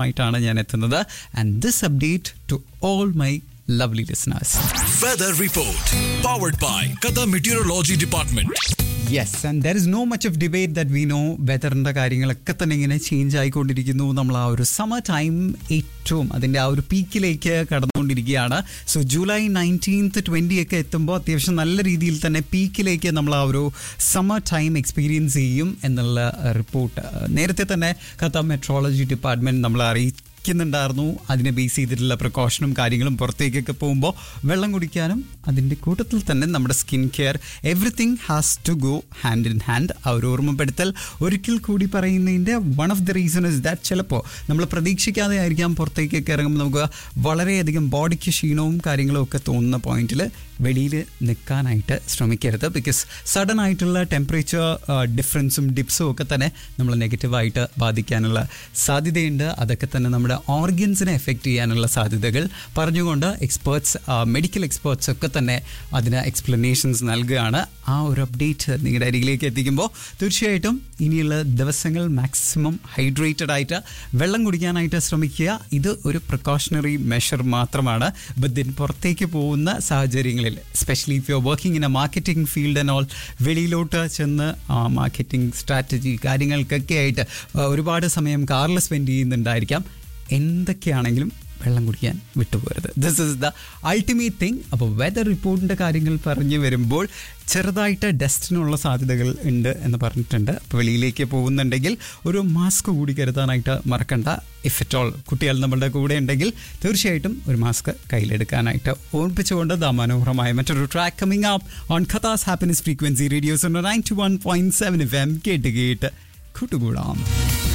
ആയിട്ടാണ് ഞാൻ എത്തുന്നത് and this update to all my lovely listeners Weather Report. Powered by Qatar Meteorology Department. Yes and there is no much of debate that we know വെതറിൻ്റെ കാര്യങ്ങളൊക്കെ തന്നെ ഇങ്ങനെ change ആയിക്കൊണ്ടിരിക്കുന്നു നമ്മൾ ആ ഒരു സമർ ടൈം ഏറ്റവും അതിൻ്റെ ആ ഒരു പീക്കിലേക്ക് കടന്നുകൊണ്ടിരിക്കുകയാണ് സോ ജൂലൈ നയൻറ്റീൻത്ത് ട്വൻറ്റി ഒക്കെ എത്തുമ്പോൾ അത്യാവശ്യം നല്ല രീതിയിൽ തന്നെ പീക്കിലേക്ക് നമ്മൾ ആ ഒരു സമർ ടൈം എക്സ്പീരിയൻസ് ചെയ്യും എന്നുള്ള റിപ്പോർട്ട് നേരത്തെ തന്നെ ഖത്ത മെട്രോളജി ഡിപ്പാർട്ട്മെൻറ്റ് നമ്മളെ അറിയിച്ചു ുന്നുണ്ടായിരുന്നു അതിനെ ബേസ് ചെയ്തിട്ടുള്ള പ്രിക്കോഷനും കാര്യങ്ങളും പുറത്തേക്കൊക്കെ പോകുമ്പോൾ വെള്ളം കുടിക്കാനും അതിൻ്റെ കൂട്ടത്തിൽ തന്നെ നമ്മുടെ skin care everything has to go hand in hand ആ ഒരു ഓർമ്മപ്പെടുത്തൽ ഒരിക്കൽ കൂടി പറയുന്നതിൻ്റെ one of the reason is that ചിലപ്പോൾ നമ്മൾ പ്രതീക്ഷിക്കാതെ ആയിരിക്കാം പുറത്തേക്കൊക്കെ ഇറങ്ങുമ്പോൾ നമുക്ക് വളരെയധികം ബോഡിക്ക് ക്ഷീണവും കാര്യങ്ങളും ഒക്കെ തോന്നുന്ന പോയിന്റിൽ വെളിയിൽ നിൽക്കാനായിട്ട് ശ്രമിക്കരുത് ബിക്കോസ് സഡൻ ആയിട്ടുള്ള ടെമ്പറേച്ചർ ഡിഫറൻസും ഡിപ്സും ഒക്കെ തന്നെ നമ്മൾ നെഗറ്റീവായിട്ട് ബാധിക്കാനുള്ള സാധ്യതയുണ്ട് അതൊക്കെ തന്നെ നമ്മുടെ ഓർഗൻസിനെ എഫക്റ്റ് ചെയ്യാനുള്ള സാധ്യതകൾ പറഞ്ഞുകൊണ്ട് എക്സ്പേർട്സ് മെഡിക്കൽ എക്സ്പേർട്സ് ഒക്കെ തന്നെ അതിന് എക്സ്പ്ലനേഷൻസ് നൽകുകയാണ് ആ ഒരു അപ്ഡേറ്റ് നിങ്ങളുടെ അരികിലേക്ക് എത്തിക്കുമ്പോൾ തീർച്ചയായിട്ടും ഇനിയുള്ള ദിവസങ്ങൾ മാക്സിമം ഹൈഡ്രേറ്റഡ് ആയിട്ട് വെള്ളം കുടിക്കാനായിട്ട് ശ്രമിക്കുക ഇത് ഒരു പ്രിക്കോഷണറി മെഷർ മാത്രമാണ് ബട്ട് ദിൻ പുറത്തേക്ക് പോകുന്ന സാഹചര്യങ്ങളിൽ specially if you are working in a marketing field and all വെളിയിലോട്ട് ചെന്ന് മാർക്കറ്റിംഗ് സ്ട്രാറ്റജി കാര്യങ്ങൾക്കൊക്കെ ആയിട്ട് ആ, ഒരുപാട് സമയം കാറിൽ സ്പെൻഡ് ചെയ്യുന്നുണ്ടായിരിക്കാം എന്തൊക്കെയാണെങ്കിലും വെള്ളം കുടിക്കാൻ വിട്ടുപോകരുത് this is the ultimate thing അപ്പോൾ വെതർ റിപ്പോർട്ടിൻ്റെ കാര്യങ്ങൾ പറഞ്ഞു വരുമ്പോൾ ചെറുതായിട്ട് ഡസ്റ്റിനുള്ള സാധ്യതകൾ ഉണ്ട് എന്ന് പറഞ്ഞിട്ടുണ്ട് അപ്പോൾ വെളിയിലേക്ക് പോകുന്നുണ്ടെങ്കിൽ ഒരു മാസ്ക് കൂടി കരുതാനായിട്ട് മറക്കണ്ട ഇഫ് ഇറ്റ് ഓൾ കുട്ടികൾ നമ്മളുടെ കൂടെ ഉണ്ടെങ്കിൽ തീർച്ചയായിട്ടും ഒരു മാസ്ക് കയ്യിലെടുക്കാനായിട്ട് ഓർപ്പിച്ചുകൊണ്ട് ദ മനോഹരമായ മറ്റൊരു track coming up on Qatar's happiness frequency radio's ninety one point seven F M കേട്ട് കേട്ട് കൂട്ടുകൂടാം